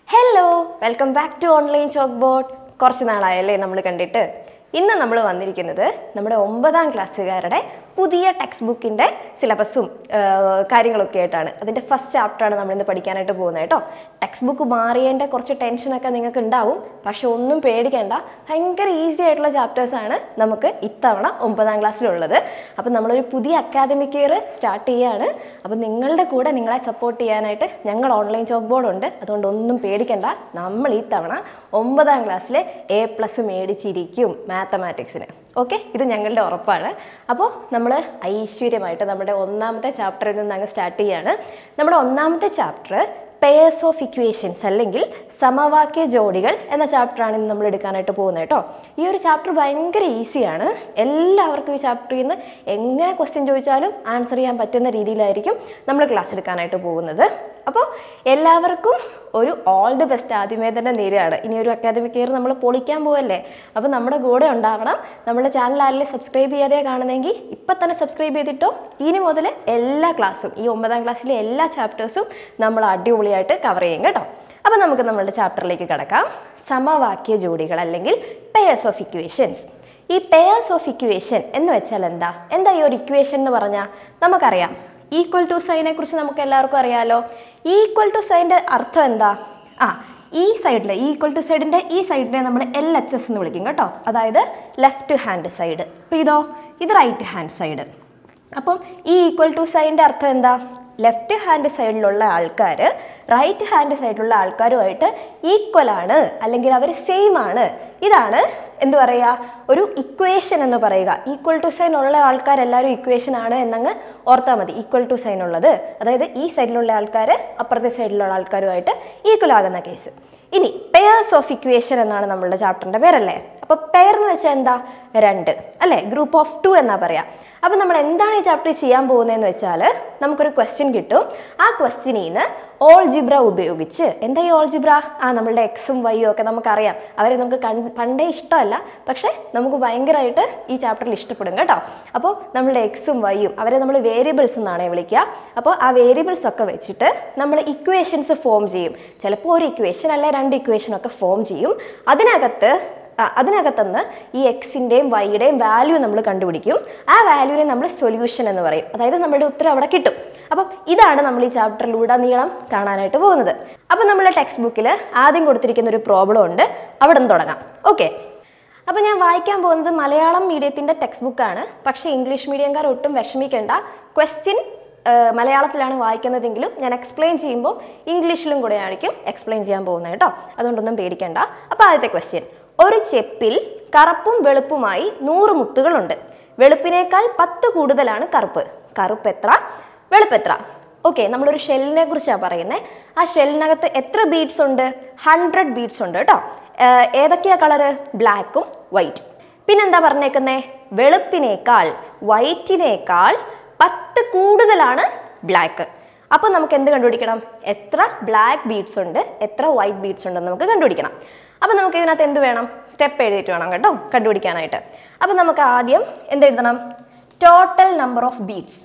hello welcome back to online chalk board കുറച്ച് നാളായല്ലേ നമ്മൾ കണ്ടിട്ട് ഇന്ന് നമ്മൾ വന്നിരിക്കുന്നത് നമ്മുടെ ഒമ്പതാം ക്ലാസ്സുകാരുടെ പുതിയ ടെക്സ്റ്റ് ബുക്കിൻ്റെ സിലബസും കാര്യങ്ങളൊക്കെ ആയിട്ടാണ് അതിൻ്റെ ഫസ്റ്റ് ചാപ്റ്ററാണ് നമ്മളിന്ന് പഠിക്കാനായിട്ട് പോകുന്നത് കേട്ടോ ടെക്സ്റ്റ് ബുക്ക് മാറിയതിൻ്റെ കുറച്ച് ടെൻഷനൊക്കെ നിങ്ങൾക്ക് ഉണ്ടാവും പക്ഷെ ഒന്നും പേടിക്കേണ്ട ഭയങ്കര ഈസി ആയിട്ടുള്ള ചാപ്റ്റേഴ്സാണ് നമുക്ക് ഇത്തവണ ഒമ്പതാം ക്ലാസ്സിലുള്ളത് അപ്പം നമ്മളൊരു പുതിയ അക്കാദമിക് ഇയർ സ്റ്റാർട്ട് ചെയ്യുകയാണ് അപ്പം നിങ്ങളുടെ കൂടെ നിങ്ങളെ സപ്പോർട്ട് ചെയ്യാനായിട്ട് ഞങ്ങൾ ഓൺലൈൻ ചോക്ക് ബോർഡ് ഉണ്ട് അതുകൊണ്ട് ഒന്നും പേടിക്കേണ്ട നമ്മൾ ഈ തവണ ഒമ്പതാം ക്ലാസ്സിൽ എ പ്ലസ് മേടിച്ചിരിക്കും മാത്തമാറ്റിക്സിന് ഓക്കെ ഇത് ഞങ്ങളുടെ ഉറപ്പാണ് അപ്പോൾ നമ്മൾ ഐശ്വര്യമായിട്ട് നമ്മുടെ ഒന്നാമത്തെ ചാപ്റ്ററിൽ നിന്ന് അങ്ങ് സ്റ്റാർട്ട് ചെയ്യാണ് നമ്മുടെ ഒന്നാമത്തെ ചാപ്റ്റർ പെയേഴ്സ് ഓഫ് ഇക്വേഷൻസ് അല്ലെങ്കിൽ സമവാക്യ ജോഡികൾ എന്ന ചാപ്റ്ററാണ് ഇന്ന് നമ്മൾ എടുക്കാനായിട്ട് പോകുന്നത് കേട്ടോ ഈ ഒരു ചാപ്റ്റർ ഭയങ്കര ഈസിയാണ് എല്ലാവർക്കും ഈ ചാപ്റ്ററിൽ നിന്ന് എങ്ങനെ ക്വസ്റ്റ്യൻ ചോദിച്ചാലും ആൻസർ ചെയ്യാൻ പറ്റുന്ന രീതിയിലായിരിക്കും നമ്മൾ ക്ലാസ് എടുക്കാനായിട്ട് പോകുന്നത് അപ്പോൾ എല്ലാവർക്കും ഒരു ഓൾ ദി ബെസ്റ്റ് ആദ്യമേ തന്നെ നേരെയാണ് ഇനി ഒരു അക്കാദമിക് ഇയർ നമ്മൾ പൊളിക്കാൻ പോവല്ലേ അപ്പോൾ നമ്മുടെ കൂടെ ഉണ്ടാവണം നമ്മുടെ ചാനൽ ആരെങ്കിലും സബ്സ്ക്രൈബ് ചെയ്യാതെ കാണുന്നെങ്കിൽ ഇപ്പം തന്നെ സബ്സ്ക്രൈബ് ചെയ്തിട്ടോ ഇനി മുതൽ എല്ലാ ക്ലാസ്സും ഈ ഒമ്പതാം ക്ലാസ്സിലെ എല്ലാ ചാപ്റ്റേഴ്സും നമ്മൾ അടിപൊളിയായിട്ട് കവർ ചെയ്യും കേട്ടോ അപ്പോൾ നമുക്ക് നമ്മളുടെ ചാപ്റ്ററിലേക്ക് കിടക്കാം സമവാക്യ ജോഡികൾ അല്ലെങ്കിൽ പെയേഴ്സ് ഓഫ് ഇക്വേഷൻസ് ഈ പെയേഴ്സ് ഓഫ് ഇക്വേഷൻ എന്ന് വെച്ചാൽ എന്താ എന്താ ഈ ഒരു ഇക്വേഷൻ എന്ന് പറഞ്ഞാൽ നമുക്കറിയാം ഈക്വൽ ടു സൈനെ കുറിച്ച് നമുക്ക് എല്ലാവർക്കും അറിയാലോ ഈക്വൽ ടു സൈൻ്റെ അർത്ഥം എന്താ ആ ഈ സൈഡിൽ ഈക്വൽ ടു സൈഡിൻ്റെ ഈ സൈഡിനെ നമ്മൾ എൽ എച്ച് എസ് എന്ന് വിളിക്കും കേട്ടോ അതായത് ലെഫ്റ്റ് ഹാൻഡ് സൈഡ് അപ്പോൾ ഇതോ ഇത് റൈറ്റ് ഹാൻഡ് സൈഡ് അപ്പം ഈ ഈക്വൽ ടു സൈൻ്റെ അർത്ഥം എന്താ ലെഫ്റ്റ് ഹാൻഡ് സൈഡിലുള്ള ആൾക്കാർ റൈറ്റ് ഹാൻഡ് സൈഡിലുള്ള ആൾക്കാരുമായിട്ട് ഈക്വൽ ആണ് അല്ലെങ്കിൽ അവർ സെയിം ആണ് ഇതാണ് എന്ത് പറയുക ഒരു ഇക്വേഷൻ എന്ന് പറയുക ഈക്വൽ ടു സൈൻ ഉള്ള ആൾക്കാരെല്ലാവരും ഇക്വേഷൻ ആണ് എന്നങ്ങ് ഓർത്താൽ മതി ഈക്വൽ ടു സൈൻ ഉള്ളത് അതായത് ഈ സൈഡിലുള്ള ആൾക്കാർ അപ്പുറത്തെ സൈഡിലുള്ള ആൾക്കാരുമായിട്ട് ഈക്വൽ ആകുന്ന കേസ് ഇനി പെയേഴ്സ് ഓഫ് ഇക്വേഷൻ എന്നാണ് നമ്മളുടെ ചാപ്റ്ററിൻ്റെ പേരല്ലേ അപ്പോൾ പെയർ എന്ന് വെച്ചാൽ എന്താ രണ്ട് അല്ലേ ഗ്രൂപ്പ് ഓഫ് ടു എന്നാ പറയാം അപ്പോൾ നമ്മൾ എന്താണ് ഈ ചാപ്റ്റർ ചെയ്യാൻ പോകുന്നതെന്ന് വെച്ചാൽ നമുക്കൊരു ക്വസ്റ്റ്യൻ കിട്ടും ആ ക്വസ്റ്റ്യനിൽ നിന്ന് ഓൾ ജിബ്ര ഉപയോഗിച്ച് എന്താ ഈ ഓൾ ജിബ്ര ആ നമ്മളുടെ എക്സും വൈയും ഒക്കെ നമുക്കറിയാം അവരെ നമുക്ക് കൺ പണ്ടേ ഇഷ്ടമല്ല പക്ഷേ നമുക്ക് ഭയങ്കരമായിട്ട് ഈ ചാപ്റ്ററിൽ ഇഷ്ടപ്പെടും കേട്ടോ അപ്പോൾ നമ്മളുടെ എക്സും വൈയും അവരെ നമ്മൾ വേരിയബിൾസ് എന്നാണ് വിളിക്കുക അപ്പോൾ ആ വേരിയബിൾസ് ഒക്കെ വെച്ചിട്ട് നമ്മൾ ഇക്വേഷൻസ് ഫോം ചെയ്യും ചിലപ്പോൾ ഒരു ഇക്വേഷൻ അല്ലെ രണ്ട് ഇക്വേഷൻ ഒക്കെ ഫോം ചെയ്യും അതിനകത്ത് ആ, അതിനകത്തുനിന്ന് ഈ എക്സിൻ്റെയും വൈയുടെയും വാല്യൂ നമ്മൾ കണ്ടുപിടിക്കും ആ വാല്യൂവിനെ നമ്മൾ സൊല്യൂഷൻ എന്ന് പറയും അതായത് നമ്മുടെ ഉത്തരം അവിടെ കിട്ടും അപ്പം ഇതാണ് നമ്മൾ ഈ ചാപ്റ്ററിലൂടെ നീളം കാണാനായിട്ട് പോകുന്നത് അപ്പം നമ്മുടെ ടെക്സ്റ്റ് ബുക്കിൽ ആദ്യം കൊടുത്തിരിക്കുന്ന ഒരു പ്രോബ്ലം ഉണ്ട് അവിടെ നിന്ന് തുടങ്ങാം ഓക്കെ അപ്പോൾ ഞാൻ വായിക്കാൻ പോകുന്നത് മലയാളം മീഡിയത്തിൻ്റെ ടെക്സ്റ്റ് ബുക്കാണ് പക്ഷേ ഇംഗ്ലീഷ് മീഡിയംകാർ ഒട്ടും വിഷമിക്കേണ്ട ക്വസ്റ്റ്യൻ മലയാളത്തിലാണ് വായിക്കുന്നതെങ്കിലും ഞാൻ എക്സ്പ്ലെയിൻ ചെയ്യുമ്പോൾ ഇംഗ്ലീഷിലും കൂടെ ആയിരിക്കും എക്സ്പ്ലെയിൻ ചെയ്യാൻ പോകുന്നത് കേട്ടോ അതുകൊണ്ടൊന്നും പേടിക്കേണ്ട അപ്പോൾ ആദ്യത്തെ ക്വസ്റ്റ്യൻ ഒരു ചെപ്പിൽ കറുപ്പും വെളുപ്പുമായി നൂറ് മുത്തുകളുണ്ട് വെളുപ്പിനേക്കാൾ പത്ത് കൂടുതലാണ് കറുപ്പ് കറുപ്പ് എത്ര വെളുപ്പ് എത്ര ഓക്കെ നമ്മളൊരു ഷെല്ലിനെ കുറിച്ചാണ് പറയുന്നത് ആ ഷെല്ലിനകത്ത് എത്ര ബീഡ്സ് ഉണ്ട് ഹൺഡ്രഡ് ബീഡ്സ് ഉണ്ട് കേട്ടോ ഏർ ഏതൊക്കെയാ കളറ് ബ്ലാക്കും വൈറ്റും പിന്നെന്താ പറഞ്ഞേക്കുന്നേ വെളുപ്പിനേക്കാൾ വൈറ്റിനേക്കാൾ പത്ത് കൂടുതലാണ് ബ്ലാക്ക് അപ്പോൾ നമുക്ക് എന്ത് കണ്ടുപിടിക്കണം എത്ര ബ്ലാക്ക് ബീഡ്സ് ഉണ്ട് എത്ര വൈറ്റ് ബീഡ്സ് ഉണ്ടെന്ന് നമുക്ക് കണ്ടുപിടിക്കണം അപ്പോൾ നമുക്ക് ഇതിനകത്ത് എന്ത് വേണം സ്റ്റെപ്പ് എഴുതിയിട്ട് വേണം കേട്ടോ കണ്ടുപിടിക്കാനായിട്ട് അപ്പോൾ നമുക്ക് ആദ്യം എന്ത് എഴുതണം total number of beads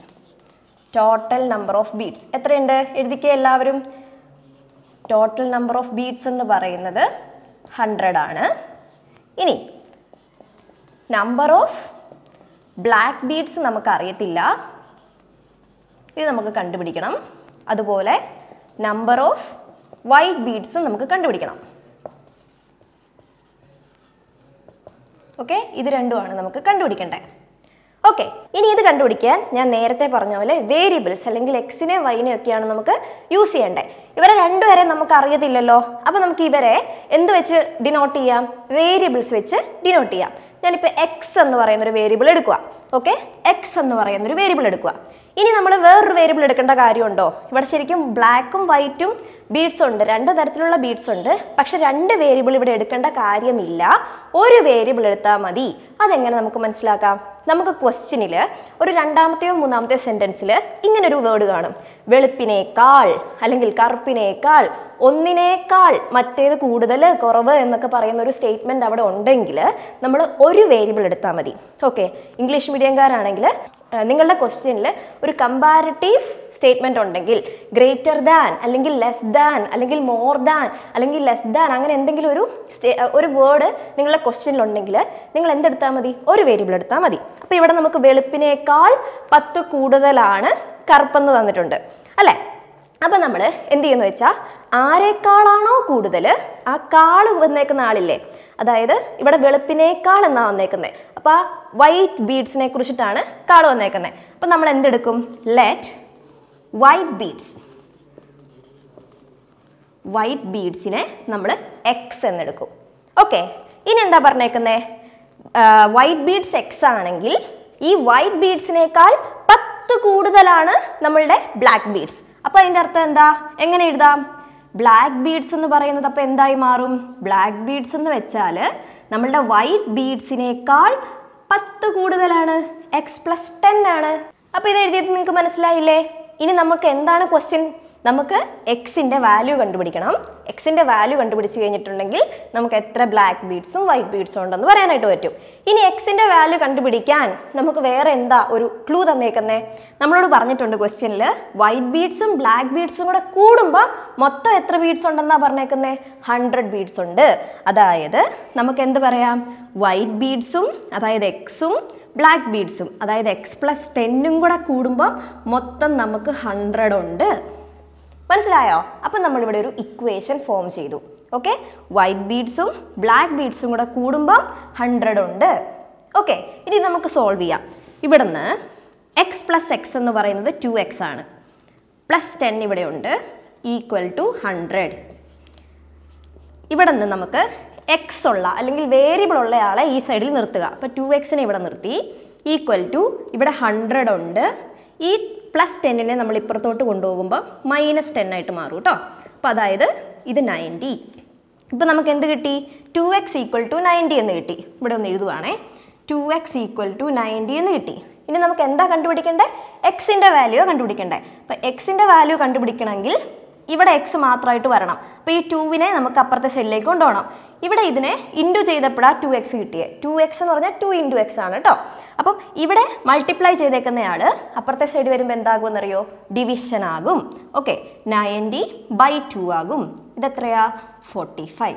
total number of beads എത്രയുണ്ട് എഴുതിക്കുക എല്ലാവരും ടോട്ടൽ നമ്പർ ഓഫ് ബീഡ്സ് എന്ന് പറയുന്നത് ഹൺഡ്രഡ് ആണ് ഇനി നമ്പർ ഓഫ് ബ്ലാക്ക് ബീഡ്സ് നമുക്ക് അറിയത്തില്ല ഇത് നമുക്ക് കണ്ടുപിടിക്കണം അതുപോലെ നമ്പർ ഓഫ് വൈറ്റ് ബീഡ്സ് നമുക്ക് കണ്ടുപിടിക്കണം ഓക്കെ ഇത് രണ്ടുമാണ് നമുക്ക് കണ്ടുപിടിക്കേണ്ടത് ഓക്കെ ഇനി ഇത് കണ്ടുപിടിക്കാൻ ഞാൻ നേരത്തെ പറഞ്ഞ പോലെ വേരിയബിൾസ് അല്ലെങ്കിൽ എക്സിനെ വൈനെ ഒക്കെയാണ് നമുക്ക് യൂസ് ചെയ്യേണ്ടത് ഇവരെ രണ്ടുപേരെ നമുക്ക് അറിയത്തില്ലല്ലോ അപ്പോൾ നമുക്ക് ഇവരെ എന്ത് വെച്ച് ഡിനോട്ട് ചെയ്യാം വേരിയബിൾസ് വെച്ച് ഡിനോട്ട് ചെയ്യാം ഞാനിപ്പോൾ എക്സ് എന്ന് പറയുന്ന ഒരു വേരിയബിൾ എടുക്കുക ഓക്കെ എക്സ് എന്ന് പറയുന്ന ഒരു വേരിയബിൾ എടുക്കുക ഇനി നമ്മൾ വേറൊരു വേരിയബിൾ എടുക്കേണ്ട കാര്യമുണ്ടോ ഇവിടെ ശരിക്കും ബ്ലാക്കും വൈറ്റും ബീഡ്സ് ഉണ്ട് രണ്ട് തരത്തിലുള്ള ബീഡ്സ് ഉണ്ട് പക്ഷെ രണ്ട് വേരിയബിൾ ഇവിടെ എടുക്കേണ്ട കാര്യമില്ല ഒരു വേരിയബിൾ എടുത്താൽ മതി അതെങ്ങനെ നമുക്ക് മനസ്സിലാക്കാം നമുക്ക് ക്വസ്റ്റ്യനിൽ ഒരു രണ്ടാമത്തെയോ മൂന്നാമത്തെയോ സെൻറ്റൻസിൽ ഇങ്ങനൊരു വേർഡ് കാണും വെളുപ്പിനേക്കാൾ അല്ലെങ്കിൽ കറുപ്പിനേക്കാൾ ഒന്നിനേക്കാൾ മറ്റേത് കൂടുതൽ കുറവ് എന്നൊക്കെ പറയുന്ന ഒരു സ്റ്റേറ്റ്മെൻറ്റ് അവിടെ ഉണ്ടെങ്കിൽ നമ്മൾ ഒരു വേരിയബിൾ എടുത്താൽ മതി ഓക്കെ ഇംഗ്ലീഷ് മീഡിയംകാരാണെങ്കിൽ നിങ്ങളുടെ ക്വസ്റ്റ്യനിൽ ഒരു കമ്പാരിറ്റീവ് സ്റ്റേറ്റ്മെന്റ് ഉണ്ടെങ്കിൽ ഗ്രേറ്റർ ദാൻ അല്ലെങ്കിൽ ലെസ് ദാൻ അല്ലെങ്കിൽ മോർ ദാൻ അല്ലെങ്കിൽ ലെസ് ദാൻ അങ്ങനെ എന്തെങ്കിലും ഒരു സ്റ്റേ- ഒരു വേർഡ് നിങ്ങളുടെ ക്വസ്റ്റ്യനിൽ ഉണ്ടെങ്കിൽ നിങ്ങൾ എന്തെടുത്താൽ മതി ഒരു വേരിയബിൾ എടുത്താൽ മതി അപ്പോൾ ഇവിടെ നമുക്ക് വെളുപ്പിനേക്കാൾ പത്ത് കൂടുതലാണ് കറുപ്പെന്ന് തന്നിട്ടുണ്ട് അല്ലേ അപ്പം നമ്മൾ എന്ത് ചെയ്യുന്നു വെച്ചാൽ ആരെക്കാളാണോ കൂടുതൽ ആ കാള് വന്നേക്കുന്ന ആളില്ലേ അതായത് ഇവിടെ വെളുപ്പിനേക്കാൾ എന്നാ വന്നേക്കുന്നത് അപ്പോൾ ആ വൈറ്റ് ബീഡ്സിനെ കുറിച്ചിട്ടാണ് കാള് വന്നേക്കുന്നത് അപ്പം നമ്മൾ എന്തെടുക്കും ലെറ്റ് വൈറ്റ് ബീഡ്സ് വൈറ്റ് ബീഡ്സിനെ നമ്മൾ എക്സ് എന്നെടുക്കും ഓക്കെ ഇനി എന്താ പറഞ്ഞേക്കുന്നത് വൈറ്റ് ബീഡ്സ് എക്സ് ആണെങ്കിൽ ഈ വൈറ്റ് ബീഡ്സിനേക്കാൾ പത്ത് കൂടുതലാണ് നമ്മളുടെ ബ്ലാക്ക് ബീഡ്സ് അപ്പോൾ അതിൻ്റെ അർത്ഥം എന്താ എങ്ങനെ എഴുതാം ബ്ലാക്ക് ബീഡ്സ് എന്ന് പറയുന്നത് അപ്പോൾ എന്തായി മാറും ബ്ലാക്ക് ബീഡ്സ് എന്ന് വെച്ചാൽ നമ്മളുടെ വൈറ്റ് ബീഡ്സിനേക്കാൾ പത്ത് കൂടുതലാണ് എക്സ് പ്ലസ് ടെൻ ആണ് അപ്പോൾ ഇത് എഴുതിയത് നിങ്ങൾക്ക് മനസ്സിലായില്ലേ ഇനി നമുക്ക് എന്താണ് ക്വസ്റ്റ്യൻ നമുക്ക് എക്സിൻ്റെ വാല്യൂ കണ്ടുപിടിക്കണം എക്സിൻ്റെ വാല്യൂ കണ്ടുപിടിച്ച് കഴിഞ്ഞിട്ടുണ്ടെങ്കിൽ നമുക്ക് എത്ര ബ്ലാക്ക് ബീഡ്സും വൈറ്റ് ബീഡ്സും ഉണ്ടെന്ന് പറയാനായിട്ട് പറ്റും ഇനി എക്സിൻ്റെ വാല്യൂ കണ്ടുപിടിക്കാൻ നമുക്ക് വേറെ എന്താ ഒരു ക്ലൂ തന്നേക്കുന്നേ നമ്മളോട് പറഞ്ഞിട്ടുണ്ട് ക്വസ്റ്റ്യനിൽ വൈറ്റ് ബീഡ്സും ബ്ലാക്ക് ബീഡ്സും കൂടെ കൂടുമ്പോൾ മൊത്തം എത്ര ബീഡ്സ് ഉണ്ടെന്നാ പറഞ്ഞേക്കുന്നേ ഹൺഡ്രഡ് ബീഡ്സ് ഉണ്ട് അതായത് നമുക്ക് എന്ത് പറയാം വൈറ്റ് ബീഡ്സും അതായത് എക്സും ബ്ലാക്ക് ബീഡ്സും അതായത് എക്സ് പ്ലസ് ടെന്നും കൂടെ കൂടുമ്പോൾ മൊത്തം നമുക്ക് ഹൺഡ്രഡ് ഉണ്ട് മനസ്സിലായോ അപ്പം നമ്മളിവിടെ ഒരു ഇക്വേഷൻ ഫോം ചെയ്തു ഓക്കെ വൈറ്റ് ബീഡ്സും ബ്ലാക്ക് ബീഡ്സും കൂടെ കൂടുമ്പോൾ ഹൺഡ്രഡ് ഉണ്ട് ഓക്കെ ഇനി നമുക്ക് സോൾവ് ചെയ്യാം ഇവിടുന്ന് എക്സ് പ്ലസ് എക്സ് എന്ന് പറയുന്നത് ടു എക്സ് ആണ് പ്ലസ് ടെൻ ഇവിടെ ഉണ്ട് ഈക്വൽ ടു ഹൺഡ്രഡ് ഇവിടെ നിന്ന് നമുക്ക് എക്സ് ഉള്ള അല്ലെങ്കിൽ വേരിയബിൾ ഉള്ള ആളെ ഈ സൈഡിൽ നിർത്തുക അപ്പോൾ ടു എക്സിനെ ഇവിടെ നിർത്തി ഈക്വൽ ടു ഇവിടെ ഹൺഡ്രഡ് ഉണ്ട് ഈ പ്ലസ് ടെന്നിനെ നമ്മൾ ഇപ്പുറത്തോട്ട് കൊണ്ടുപോകുമ്പോൾ മൈനസ് ടെൻ ആയിട്ട് മാറും കേട്ടോ അപ്പോൾ അതായത് ഇത് നയൻറ്റി ഇപ്പം നമുക്ക് എന്ത് കിട്ടി two X equal to ninety എന്ന് കിട്ടി ഇവിടെ ഒന്ന് എഴുതുവാണേ two X equal to ninety എന്ന് കിട്ടി ഇനി നമുക്ക് എന്താ കണ്ടുപിടിക്കേണ്ടത് എക്സിൻ്റെ വാല്യൂ കണ്ടുപിടിക്കേണ്ടത് അപ്പോൾ എക്സിൻ്റെ വാല്യൂ കണ്ടുപിടിക്കണമെങ്കിൽ ഇവിടെ എക്സ് മാത്രമായിട്ട് വരണം അപ്പോൾ ഈ ടൂവിനെ നമുക്ക് അപ്പുറത്തെ സൈഡിലേക്ക് കൊണ്ടുപോകണം ഇവിടെ ഇതിനെ ഇൻറ്റു ചെയ്തപ്പോഴാണ് ടു എക്സ് കിട്ടിയത് ടു എക്സ് എന്ന് പറഞ്ഞാൽ ടു ഇൻറ്റു എക്സ് ആണ് കേട്ടോ അപ്പം ഇവിടെ മൾട്ടിപ്ലൈ ചെയ്തേക്കുന്നയാൾ അപ്പുറത്തെ സൈഡ് വരുമ്പോൾ എന്താകുമെന്നറിയോ ഡിവിഷൻ ആകും ഓക്കെ നയൻറ്റി ബൈ ടു ആകും ഇതെത്രയാ ഫോർട്ടി ഫൈവ്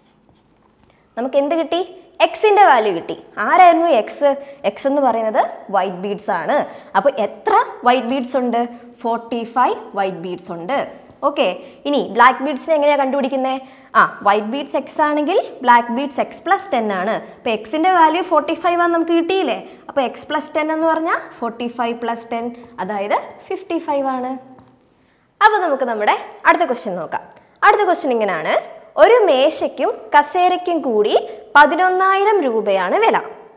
നമുക്ക് എന്ത് കിട്ടി എക്സിൻ്റെ വാല്യൂ കിട്ടി ആരായിരുന്നു എക്സ് എക്സ് എന്ന് പറയുന്നത് വൈറ്റ് ബീഡ്സ് ആണ് അപ്പോൾ എത്ര വൈറ്റ് ബീഡ്സ് ഉണ്ട് ഫോർട്ടി ഫൈവ് വൈറ്റ് ബീഡ്സ് ഉണ്ട് ഓക്കെ ഇനി ബ്ലാക്ക് ബീഡ്സിനെ എങ്ങനെയാണ് കണ്ടുപിടിക്കുന്നത് ആ വൈറ്റ് ബീഡ്സ് എക്സ് ആണെങ്കിൽ black beads X plus ten ആണ് അപ്പോൾ എക്സിൻ്റെ വാല്യൂ ഫോർട്ടി ഫൈവ് ആണ് നമുക്ക് കിട്ടിയില്ലേ അപ്പോൾ എക്സ് പ്ലസ് ടെൻ എന്ന് പറഞ്ഞാൽ ഫോർട്ടി ഫൈവ് പ്ലസ് ടെൻ അതായത് ഫിഫ്റ്റി ഫൈവ് ആണ് അപ്പോൾ നമുക്ക് നമ്മുടെ അടുത്ത ക്വസ്റ്റ്യൻ നോക്കാം അടുത്ത ക്വസ്റ്റ്യൻ ഇങ്ങനെയാണ് ഒരു മേശയ്ക്കും കസേരയ്ക്കും കൂടി പതിനൊന്നായിരം രൂപയാണ് വില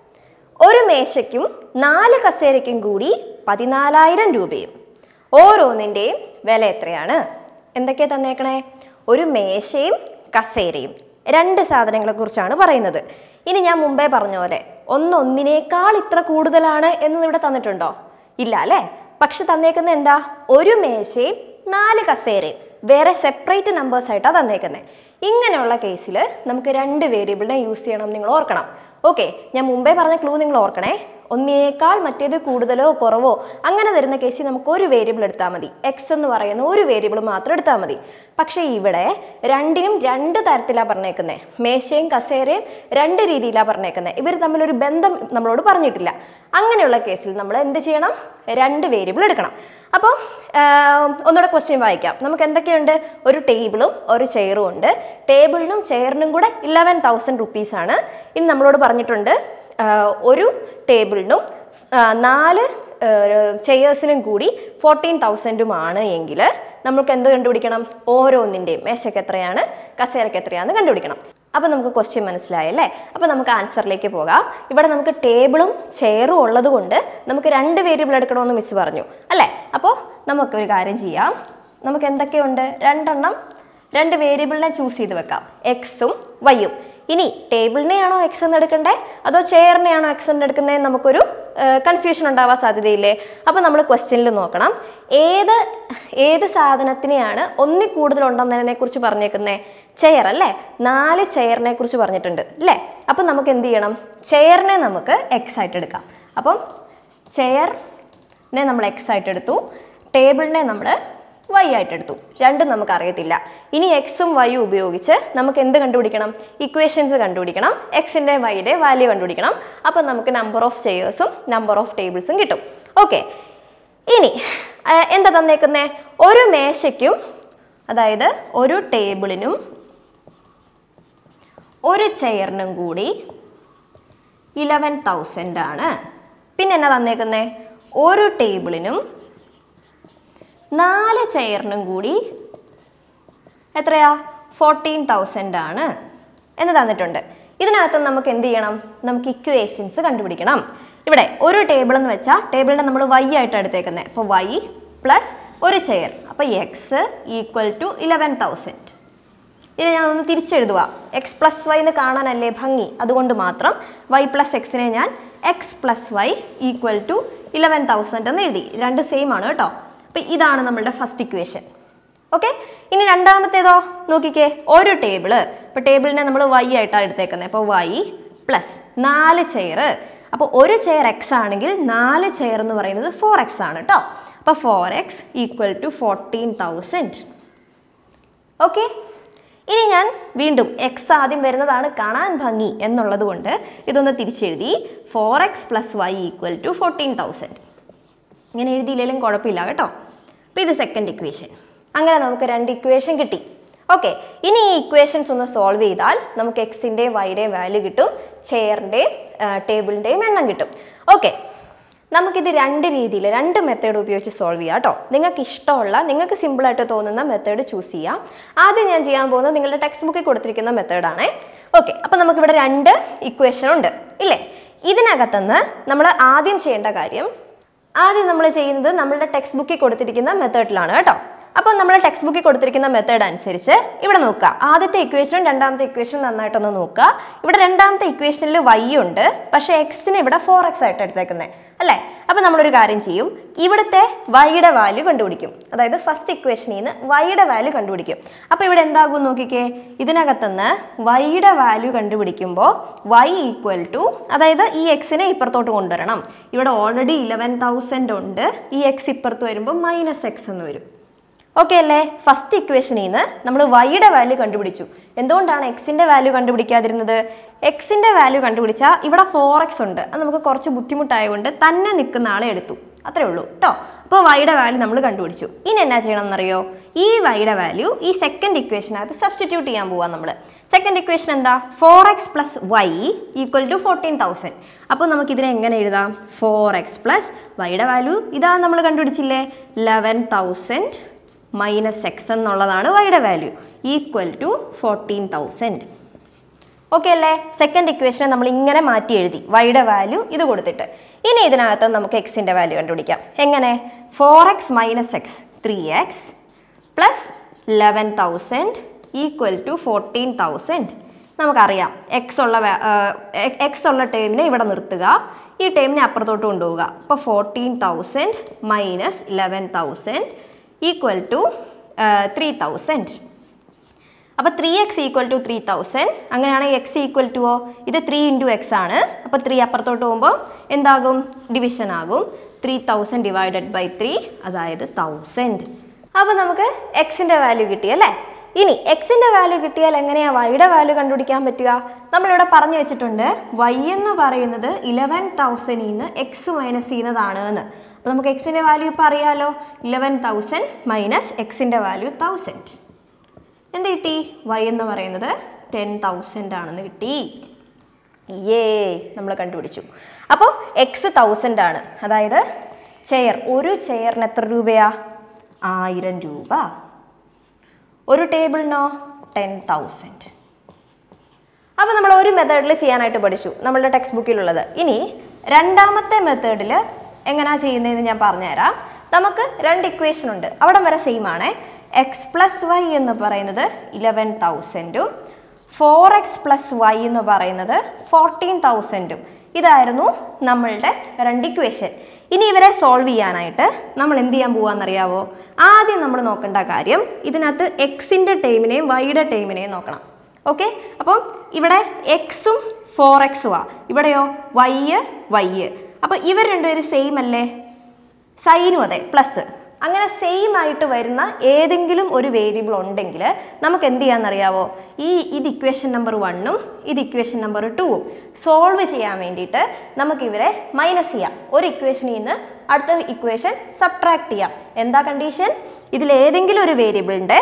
ഒരു മേശയ്ക്കും നാല് കസേരയ്ക്കും കൂടി പതിനാലായിരം രൂപയും ഓരോന്നിൻ്റെയും വില എത്രയാണ് എന്തൊക്കെയാ തന്നേക്കണേ ഒരു മേശയും കസേരയും രണ്ട് സാധനങ്ങളെ കുറിച്ചാണ് പറയുന്നത് ഇനി ഞാൻ മുമ്പേ പറഞ്ഞ പോലെ ഒന്നൊന്നിനേക്കാൾ ഇത്ര കൂടുതലാണ് എന്ന് ഇവിടെ തന്നിട്ടുണ്ടോ ഇല്ല അല്ലേ പക്ഷെ തന്നേക്കുന്ന എന്താ ഒരു മേശയും നാല് കസേരയും വേറെ സെപ്പറേറ്റ് നമ്പേഴ്സ് ആയിട്ടാണ് തന്നേക്കുന്നത് ഇങ്ങനെയുള്ള കേസിൽ നമുക്ക് രണ്ട് വേരിയബിളിനെ യൂസ് ചെയ്യണം നിങ്ങൾ ഓർക്കണം ഓക്കെ ഞാൻ മുമ്പേ പറഞ്ഞ ക്ലൂ നിങ്ങൾ ഓർക്കണേ ഒന്നിനേക്കാൾ മറ്റേത് കൂടുതലോ കുറവോ അങ്ങനെ വരുന്ന കേസിൽ നമുക്ക് ഒരു വേരിയബിൾ എടുത്താൽ മതി എക്സ് എന്ന് പറയുന്ന ഒരു വേരിയബിൾ മാത്രം എടുത്താൽ മതി പക്ഷേ ഇവിടെ രണ്ടിനും രണ്ട് തരത്തിലാണ് പറഞ്ഞേക്കുന്നത് മേശയും കസേരയും രണ്ട് രീതിയിലാണ് പറഞ്ഞേക്കുന്നത് ഇവർ തമ്മിലൊരു ബന്ധം നമ്മളോട് പറഞ്ഞിട്ടില്ല അങ്ങനെയുള്ള കേസിൽ നമ്മൾ എന്ത് ചെയ്യണം രണ്ട് വേരിയബിൾ എടുക്കണം അപ്പോൾ ഒന്നുകൂടെ ക്വസ്റ്റ്യൻ വായിക്കാം നമുക്ക് എന്തൊക്കെയുണ്ട് ഒരു ടേബിളും ഒരു ചെയറും ഉണ്ട് ടേബിളിനും ചെയറിനും കൂടെ ഇലവൻ തൗസൻഡ് റുപ്പീസാണ് ഇനി നമ്മളോട് പറഞ്ഞിട്ടുണ്ട് ആ, ഒരു ടേബിളിനും ആ, നാല് ചെയേഴ്സിനും കൂടി ഫോർട്ടീൻ തൗസൻഡുമാണ് എങ്കിൽ നമുക്ക് എന്ത് കണ്ടുപിടിക്കണം ഓരോന്നിൻ്റെയും മേശയ്ക്ക് എത്രയാണ് കസേരയ്ക്ക് എത്രയാണെന്ന് കണ്ടുപിടിക്കണം അപ്പോൾ നമുക്ക് ക്വസ്റ്റ്യൻ മനസ്സിലായല്ലേ അപ്പോൾ നമുക്ക് ആൻസറിലേക്ക് പോകാം ഇവിടെ നമുക്ക് ടേബിളും ചെയറും ഉള്ളത് കൊണ്ട് നമുക്ക് രണ്ട് വേരിയബിൾ എടുക്കണമെന്ന് മിസ് പറഞ്ഞു അല്ലേ അപ്പോൾ നമുക്കൊരു കാര്യം ചെയ്യാം നമുക്ക് എന്തൊക്കെയുണ്ട് രണ്ടെണ്ണം രണ്ട് വേരിയബിളിനെ ചൂസ് ചെയ്ത് വെക്കാം എക്സും വൈയും ഇനി ടേബിളിനെയാണോ എക്സ് എന്ന് എടുക്കണ്ടേ അതോ ചെയറിനെയാണോ എക്സ് എന്ന് എടുക്കുന്നത് നമുക്കൊരു കൺഫ്യൂഷൻ ഉണ്ടാവാൻ സാധ്യതയില്ലേ അപ്പോൾ നമ്മൾ ക്വസ്റ്റ്യനിൽ നോക്കണം ഏത് ഏത് സാധനത്തിനെയാണ് ഒന്നിൽ കൂടുതൽ ഉണ്ടെന്നതിനെ കുറിച്ച് പറഞ്ഞേക്കുന്നത് ചെയർ അല്ലേ നാല് ചെയറിനെ കുറിച്ച് പറഞ്ഞിട്ടുണ്ട് അല്ലേ അപ്പം നമുക്ക് എന്ത് ചെയ്യണം ചെയറിനെ നമുക്ക് എക്സ് ആയിട്ട് എടുക്കാം അപ്പം ചെയർ നെ നമ്മൾ എക്സ് ആയിട്ട് എടുത്തു ടേബിളിനെ നമ്മൾ വൈ ആയിട്ട് എടുത്തു രണ്ടും നമുക്ക് അറിയത്തില്ല ഇനി എക്സും വൈയും ഉപയോഗിച്ച് നമുക്ക് എന്ത് കണ്ടുപിടിക്കണം ഇക്വേഷൻസ് കണ്ടുപിടിക്കണം എക്സിൻ്റെ വൈയുടെ വാല്യൂ കണ്ടുപിടിക്കണം അപ്പോൾ നമുക്ക് നമ്പർ ഓഫ് ചെയേഴ്സും നമ്പർ ഓഫ് ടേബിൾസും കിട്ടും ഓക്കെ ഇനി ആ, എന്താ തന്നേക്കുന്നേ ഒരു മേശയ്ക്കും അതായത് ഒരു ടേബിളിനും ഒരു ചെയറിനും കൂടി ഇലവൻ തൗസൻഡ് ആണ് പിന്നെ എന്നാ തന്നേക്കുന്നേ ഒരു ടേബിളിനും നാല് ചെയറിനും കൂടി എത്രയാ ഫോർട്ടീൻ തൗസൻഡ് ആണ് എന്ന് തന്നിട്ടുണ്ട് ഇതിനകത്ത് നമുക്ക് എന്ത് ചെയ്യണം നമുക്ക് ഇക്വേഷൻസ് കണ്ടുപിടിക്കണം ഇവിടെ ഒരു ടേബിൾ എന്ന് വെച്ചാൽ ടേബിളിനെ നമ്മൾ വൈ ആയിട്ട് എടുത്തേക്കുന്നത് അപ്പോൾ വൈ പ്ലസ് ഒരു ചെയർ അപ്പോൾ X equal to eleven thousand ഇനി ഞാൻ ഒന്ന് തിരിച്ചെഴുതുക എക്സ് പ്ലസ് വൈ എന്ന് കാണാനല്ലേ ഭംഗി അതുകൊണ്ട് മാത്രം വൈ പ്ലസ് എക്സിനെ ഞാൻ X plus Y equal to eleven thousand എന്ന് എഴുതി രണ്ട് സെയിം ആണ് കേട്ടോ അപ്പോൾ ഇതാണ് നമ്മളുടെ ഫസ്റ്റ് ഇക്വേഷൻ ഓക്കെ ഇനി രണ്ടാമത്തേതോ നോക്കിക്കേ ഒരു ടേബിള് ഇപ്പോൾ ടേബിളിനെ നമ്മൾ വൈ ആയിട്ടാണ് എടുത്തേക്കുന്നത് അപ്പോൾ വൈ പ്ലസ് നാല് ചെയർ അപ്പോൾ ഒരു ചെയർ എക്സ് ആണെങ്കിൽ നാല് ചെയർ എന്ന് പറയുന്നത് ഫോർ എക്സ് ആണ് കേട്ടോ അപ്പോൾ four X equal to fourteen thousand okay ഇനി ഞാൻ വീണ്ടും എക്സ് ആദ്യം വരുന്നതാണ് കാണാൻ ഭംഗി എന്നുള്ളത് കൊണ്ട് ഇതൊന്ന് തിരിച്ചെഴുതി four X plus Y equal to fourteen thousand ഇങ്ങനെ എഴുതിയില്ലെങ്കിലും കുഴപ്പമില്ല കേട്ടോ അപ്പോൾ ഇത് സെക്കൻഡ് ഇക്വേഷൻ അങ്ങനെ നമുക്ക് രണ്ട് ഇക്വേഷൻ കിട്ടി ഓക്കെ ഇനി ഈ ഇക്വേഷൻസ് ഒന്ന് സോൾവ് ചെയ്താൽ നമുക്ക് എക്സിൻ്റെയും വൈയുടെയും വാല്യൂ കിട്ടും ചെയറിൻ്റെയും ടേബിളിൻ്റെയും എണ്ണം കിട്ടും ഓക്കെ നമുക്കിത് രണ്ട് രീതിയിൽ രണ്ട് മെത്തേഡ് ഉപയോഗിച്ച് സോൾവ് ചെയ്യാം കേട്ടോ നിങ്ങൾക്ക് ഇഷ്ടമുള്ള നിങ്ങൾക്ക് സിമ്പിളായിട്ട് തോന്നുന്ന മെത്തേഡ് ചൂസ് ചെയ്യാം ആദ്യം ഞാൻ ചെയ്യാൻ പോകുന്നത് നിങ്ങളുടെ ടെക്സ്റ്റ് ബുക്കിൽ കൊടുത്തിരിക്കുന്ന മെത്തേഡാണേ ഓക്കെ അപ്പം നമുക്കിവിടെ രണ്ട് ഇക്വേഷൻ ഉണ്ട് ഇല്ലേ ഇതിനകത്തുനിന്ന് നമ്മൾ ആദ്യം ചെയ്യേണ്ട കാര്യം ആദ്യം നമ്മൾ ചെയ്യുന്നത് നമ്മളുടെ ടെക്സ്റ്റ് ബുക്കിൽ കൊടുത്തിരിക്കുന്ന മെത്തേഡിലാണ് കേട്ടോ അപ്പോൾ നമ്മൾ ടെക്സ്റ്റ് ബുക്കിൽ കൊടുത്തിരിക്കുന്ന മെത്തേഡ് അനുസരിച്ച് ഇവിടെ നോക്കുക ആദ്യത്തെ ഇക്വേഷനും രണ്ടാമത്തെ ഇക്വേഷനും നന്നായിട്ടൊന്ന് നോക്കുക ഇവിടെ രണ്ടാമത്തെ ഇക്വേഷനിൽ വൈ ഉണ്ട് പക്ഷേ എക്സിന് ഇവിടെ ഫോർ എക്സ് ആയിട്ട് എടുത്തേക്കുന്നത് അല്ലേ അപ്പോൾ നമ്മളൊരു കാര്യം ചെയ്യും ഇവിടുത്തെ വൈയുടെ വാല്യൂ കണ്ടുപിടിക്കും അതായത് ഫസ്റ്റ് ഇക്വേഷനിൽ നിന്ന് വൈയുടെ വാല്യൂ കണ്ടുപിടിക്കും അപ്പോൾ ഇവിടെ എന്താകും നോക്കിക്കേ ഇതിനകത്തുനിന്ന് വൈയുടെ വാല്യൂ കണ്ടുപിടിക്കുമ്പോൾ വൈ ഈക്വൽ ടു അതായത് ഈ എക്സിനെ ഇപ്പുറത്തോട്ട് കൊണ്ടുവരണം ഇവിടെ ഓൾറെഡി ഇലവൻ തൗസൻഡ് ഉണ്ട് ഈ എക്സ് ഇപ്പുറത്ത് വരുമ്പോൾ മൈനസ് എക്സ് എന്ന് വരും ഓക്കെ അല്ലേ ഫസ്റ്റ് ഇക്വേഷനിൽ നിന്ന് നമ്മൾ വൈയുടെ വാല്യൂ കണ്ടുപിടിച്ചു എന്തുകൊണ്ടാണ് എക്സിൻ്റെ വാല്യൂ കണ്ടുപിടിക്കാതിരുന്നത് എക്സിൻ്റെ വാല്യൂ കണ്ടുപിടിച്ചാൽ ഇവിടെ ഫോർ എക്സ് ഉണ്ട് അത് നമുക്ക് കുറച്ച് ബുദ്ധിമുട്ടായതുകൊണ്ട് തന്നെ നിൽക്കുന്ന ആളെ എടുത്തു അത്രേ ഉള്ളൂ കേട്ടോ അപ്പോൾ വൈയുടെ വാല്യൂ നമ്മൾ കണ്ടുപിടിച്ചു ഇനി എന്നാ ചെയ്യണം എന്നറിയോ ഈ വൈയുടെ വാല്യൂ ഈ സെക്കൻഡ് ഇക്വേഷനകത്ത് സബ്സ്റ്റിറ്റ്യൂട്ട് ചെയ്യാൻ പോവാം നമ്മൾ സെക്കൻഡ് ഇക്വേഷൻ എന്താ four X plus Y equal to fourteen thousand അപ്പോൾ നമുക്ക് ഇതിനെ എങ്ങനെ എഴുതാം ഫോർ എക്സ് പ്ലസ് വൈയുടെ വാല്യൂ ഇതാ നമ്മൾ കണ്ടുപിടിച്ചില്ലേ ലെവൻ തൗസൻഡ് മൈനസ് എക്സ് എന്നുള്ളതാണ് വൈയുടെ value equal to fourteen thousand okay അല്ലേ സെക്കൻഡ് ഇക്വേഷനെ നമ്മൾ ഇങ്ങനെ മാറ്റി എഴുതി വൈയുടെ വാല്യൂ ഇത് കൊടുത്തിട്ട് ഇനി ഇതിനകത്ത് നമുക്ക് എക്സിൻ്റെ വാല്യൂ കണ്ടുപിടിക്കാം എങ്ങനെ four X minus X three X plus eleven thousand equal to fourteen thousand നമുക്കറിയാം എക്സ് ഉള്ള എക്സ് ഉള്ള ടേമിനെ ഇവിടെ നിർത്തുക ഈ ടേമിനെ അപ്പുറത്തോട്ട് കൊണ്ടുപോവുക അപ്പോൾ fourteen thousand minus eleven thousand equal to three thousand അപ്പോൾ three X equal to three thousand അങ്ങനെയാണെങ്കിൽ എക്സ് ഈക്വൽ ടു ഇത് ത്രീ ഇൻറ്റു എക്സ് ആണ് അപ്പോൾ ത്രീ അപ്പുറത്തോട്ട് പോകുമ്പോൾ എന്താകും ഡിവിഷൻ ആകും three thousand divided by three അതായത് തൗസൻഡ് അപ്പോൾ നമുക്ക് എക്സിൻ്റെ വാല്യൂ കിട്ടി അല്ലേ ഇനി എക്സിൻ്റെ വാല്യൂ കിട്ടിയാൽ എങ്ങനെയാണ് വൈയുടെ വാല്യൂ കണ്ടുപിടിക്കാൻ പറ്റുക നമ്മളിവിടെ പറഞ്ഞു വെച്ചിട്ടുണ്ട് വൈ എന്ന് പറയുന്നത് ഇലവൻ തൗസൻഡിൽ നിന്ന് എക്സ് മൈനസ് ചെയ്യുന്നതാണ് എന്ന് അപ്പോൾ നമുക്ക് എക്സിൻ്റെ വാല്യൂ ഇപ്പോൾ അറിയാലോ ഇലവൻ തൗസൻഡ് മൈനസ് എക്സിൻ്റെ വാല്യൂ തൗസൻഡ് എന്ത് കിട്ടി വൈ എന്ന് പറയുന്നത് ടെൻ തൗസൻഡ് ആണെന്ന് കിട്ടി ഏ നമ്മൾ കണ്ടുപിടിച്ചു അപ്പോൾ എക്സ് തൗസൻഡ് ആണ് അതായത് ചെയർ ഒരു ചെയറിന് എത്ര രൂപയാ ആയിരം രൂപ ഒരു ടേബിളിനോ ടെൻ തൗസൻഡ് അപ്പോൾ നമ്മൾ ഒരു മെത്തേഡിൽ ചെയ്യാനായിട്ട് പഠിച്ചു നമ്മളുടെ ടെക്സ്റ്റ് ബുക്കിലുള്ളത് ഇനി രണ്ടാമത്തെ മെത്തേഡിൽ എങ്ങനെയാ ചെയ്യുന്നതെന്ന് ഞാൻ പറഞ്ഞുതരാം നമുക്ക് രണ്ട് ഇക്വേഷൻ ഉണ്ട് അവിടെ വരെ സെയിം ആണ് എക്സ് പ്ലസ് വൈ എന്ന് പറയുന്നത് ഇലവൻ തൗസൻഡും ഫോർ എക്സ് പ്ലസ് വൈ എന്ന് പറയുന്നത് ഫോർട്ടീൻ തൗസൻഡും ഇതായിരുന്നു നമ്മളുടെ രണ്ട് ഇക്വേഷൻ ഇനി ഇവരെ സോൾവ് ചെയ്യാനായിട്ട് നമ്മൾ എന്ത് ചെയ്യാൻ പോവാന്നറിയാവോ ആദ്യം നമ്മൾ നോക്കേണ്ട കാര്യം ഇതിനകത്ത് എക്സിൻ്റെ ടൈമിനെയും വൈയുടെ ടൈമിനെയും നോക്കണം ഓക്കെ അപ്പം ഇവിടെ എക്സും ഫോർ എക്സും ആ ഇവിടെയോ വൈ വൈ അപ്പോൾ ഇവർ രണ്ടുപേരും സെയിം അല്ലേ സൈനും അതെ പ്ലസ് അങ്ങനെ സെയിം ആയിട്ട് വരുന്ന ഏതെങ്കിലും ഒരു വേരിയബിൾ ഉണ്ടെങ്കിൽ നമുക്ക് എന്ത് ചെയ്യാമെന്നറിയാവോ ഈ ഇത് ഇക്വേഷൻ നമ്പർ വണ്ണും ഇത് ഇക്വേഷൻ നമ്പർ ടൂവും സോൾവ് ചെയ്യാൻ വേണ്ടിയിട്ട് നമുക്ക് ഇവരെ മൈനസ് ചെയ്യാം ഒരു ഇക്വേഷനിൽ നിന്ന് അടുത്ത ഇക്വേഷൻ സബ്ട്രാക്ട് ചെയ്യാം എന്താ കണ്ടീഷൻ ഇതിൽ ഏതെങ്കിലും ഒരു വേരിയബിളിൻ്റെ